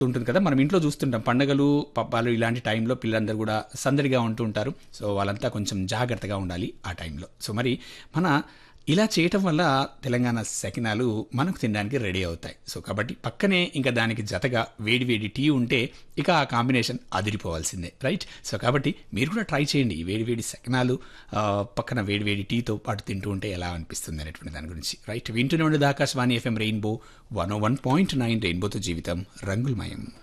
ఉంటుంది కదా మనం ఇంట్లో చూస్తుంటాం పండగలు పబ్బాలు ఇలాంటి టైంలో పిల్లలందరూ కూడా సందడిగా ఉంటూ ఉంటారు సో వాళ్ళంతా కొంచెం జాగ్రత్తగా ఉండాలి ఆ టైంలో సో మరి మన ఇలా చేయటం వల్ల తెలంగాణ సకినాలు మనకు తినడానికి రెడీ అవుతాయి సో కాబట్టి పక్కనే ఇంకా దానికి జతగా వేడి వేడి టీ ఉంటే ఇక ఆ కాంబినేషన్ అదిరిపోవాల్సిందే రైట్ సో కాబట్టి మీరు కూడా ట్రై చేయండి ఈ వేడి వేడి సకినాలు ఆ, పక్కన వేడి వేడి టీతో పాటు తింటూ ఉంటే ఎలా అనిపిస్తుంది అనేటువంటి దాని గురించి రైట్ వింటూనే ఉండేది Akashvani FM rainbow one one point nine రెయిన్బోతో జీవితం రంగులమయం